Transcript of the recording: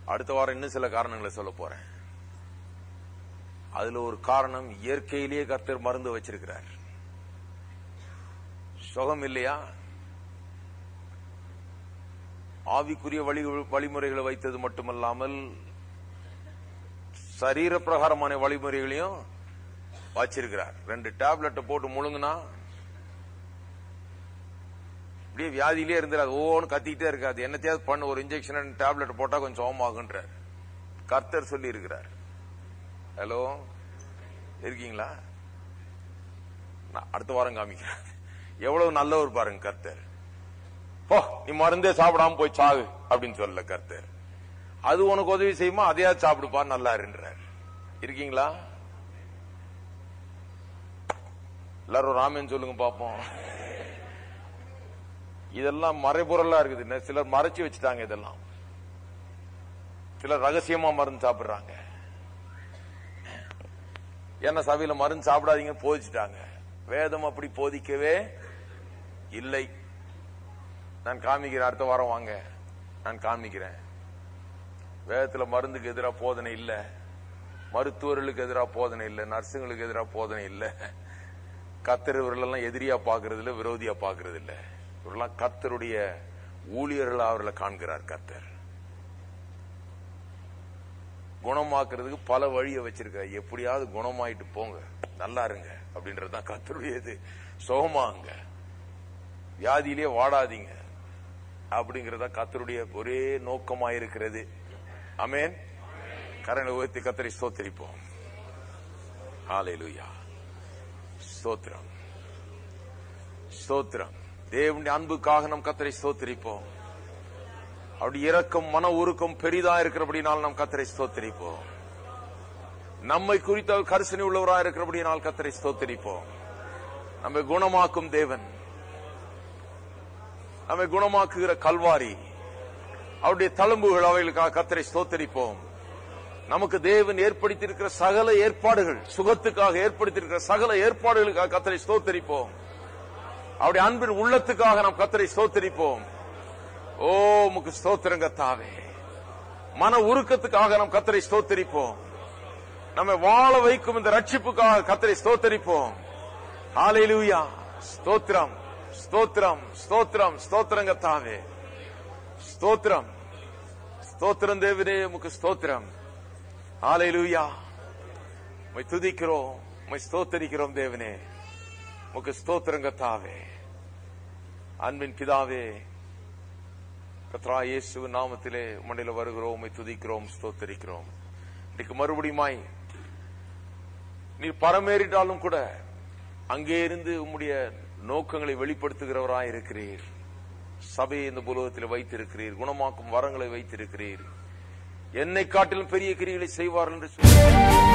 அடுத்த வாரம் இன்னும் சில காரணங்களை சொல்ல போறேன் அதுல ஒரு காரணம் இயற்கையிலேயே கர்த்தர் மருந்து வச்சிருக்கிறார் சுகம் இல்லையா ஆவிக்குரிய வழி வழிமுறைகளை வைத்தது மட்டுமல்லாமல் சரீர பிரகாரமான வழிமுறைகளையும் வச்சிருக்கிறார் ரெண்டு டேப்லெட்டை போட்டு முழுங்குனா அப்படியே வியாதியிலே இருந்துடாது ஓன்னு கத்திக்கிட்டே இருக்காது என்னத்தையாவது பண்ண ஒரு இன்ஜெக்ஷன் டேப்லெட் போட்டா கொஞ்சம் சோமாகுன்றார் கர்த்தர் சொல்லி இருக்கிறார் ஹலோ இருக்கீங்களா நான் அடுத்த வாரம் காமிக்கிறேன் எவ்வளவு நல்லவர் பாருங்க கர்த்தர் போ நீ மருந்தே சாப்பிடாம போய் சாகு அப்படின்னு சொல்லல கர்த்தர் அது உனக்கு உதவி செய்யுமா அதையாவது சாப்பிடுப்பா நல்லா இருன்றார் இருக்கீங்களா எல்லாரும் ராமன் சொல்லுங்க பாப்போம் இதெல்லாம் மறைபொருளா இருக்குது இன்னும் சிலர் மறைச்சு வச்சுட்டாங்க இதெல்லாம் சிலர் ரகசியமா மருந்து சாப்பிடுறாங்க என்ன சபையில மருந்து சாப்பிடாதீங்கன்னு போதிச்சுட்டாங்க வேதம் அப்படி போதிக்கவே இல்லை நான் காமிக்கிறேன் அடுத்த வாரம் வாங்க நான் காமிக்கிறேன் வேதத்துல மருந்துக்கு எதிராக போதனை இல்ல மருத்துவர்களுக்கு எதிராக போதனை இல்ல நர்ஸுங்களுக்கு எதிராக போதனை இல்ல கத்தர் இவர்களெல்லாம் எதிரியா பாக்குறது இல்ல விரோதியா பாக்குறது இல்ல இவரெல்லாம் கத்தருடைய ஊழியர்கள் அவர்களை காண்கிறார் கத்தர் குணமாக்குறதுக்கு பல வழியை வச்சிருக்காரு எப்படியாவது குணமாயிட்டு போங்க நல்லா இருங்க அப்படின்றதுதான் கத்தருடைய இது சுகமாங்க வியாதியிலே வாடாதீங்க அப்படிங்கறதா கத்தருடைய ஒரே நோக்கமா இருக்கிறது அமேன் கரணை உயர்த்தி கத்தரை ஸ்தோத்தரிப்போம் ஹalleluya ஸ்தோத்திரம் ஸ்தோத்திரம் தேவனுடைய அன்புக்காக நம் கத்தரை ஸ்தோத்தரிப்போம் அவருடைய இரக்கம் மன உருக்கம் பெரிதா இருக்கிறபடினால் நாம் கத்தரை ஸ்தோத்தரிப்போம் நம்மை குறித்த அவர் கரிசனை உள்ளவராக இருக்கிறபடினால் கத்தரை ஸ்தோத்தரிப்போம் நம்மை குணமாக்கும் தேவன் நம்மை குணமாக்குகிற கல்வாரி அவருடைய தழும்புகள் அவைகளுக்காக கத்தரை ஸ்தோத்தரிப்போம் நமக்கு தேவன் ஏற்படுத்தியிருக்கிற சகல ஏற்பாடுகள் சுகத்துக்காக ஏற்படுத்தியிருக்கிற சகல ஏற்பாடுகளுக்காக கத்தரை ஸ்தோத்தரிப்போம் அவருடைய அன்பின் உள்ளத்துக்காக நாம் கத்தரை ஸ்தோத்தரிப்போம் ஓ உமக்கு ஸ்தோத்திரங்க தாவே மன உருக்கத்துக்காக நாம் கத்தரை ஸ்தோத்தரிப்போம் நம்மை வாழ வைக்கும் இந்த ரட்சிப்புக்காக கத்தரை ஸ்தோத்தரிப்போம் ஹalleluya ஸ்தோத்திரம் ஸ்தோத்திரம் ஸ்தோத்திரம் ஸ்தோத்திரங்க தாவே ஸ்தோத்திரம் ஸ்தோத்திரம் தேவனே உமக்கு ஸ்தோத்திரம் ஹalleluya உம்மை துதிக்கிறோம் உம்மை ஸ்தோத்தரிக்கிறோம் தேவனே உமக்கு ஸ்தோத்திரங்க தாவே அன்பின் பிதாவே கத்ரா இயேசு நாமத்திலே மண்ணில வருகிறோம் உம்மை துதிக்கிறோம் ஸ்தோத்தரிக்கிறோம் இன்னைக்கு மறுபடியுமாய் நீ பரமேறிட்டாலும் கூட அங்கே இருந்து உம்முடைய நோக்கங்களை வெளிப்படுத்துகிறவராய் இருக்கிறீர் சபையை இந்த புலகத்தில் வைத்திருக்கிறீர் குணமாக்கும் வரங்களை வைத்திருக்கிறீர் என்னை காட்டிலும் பெரிய கிரிகளை செய்வார் என்று சொல்லி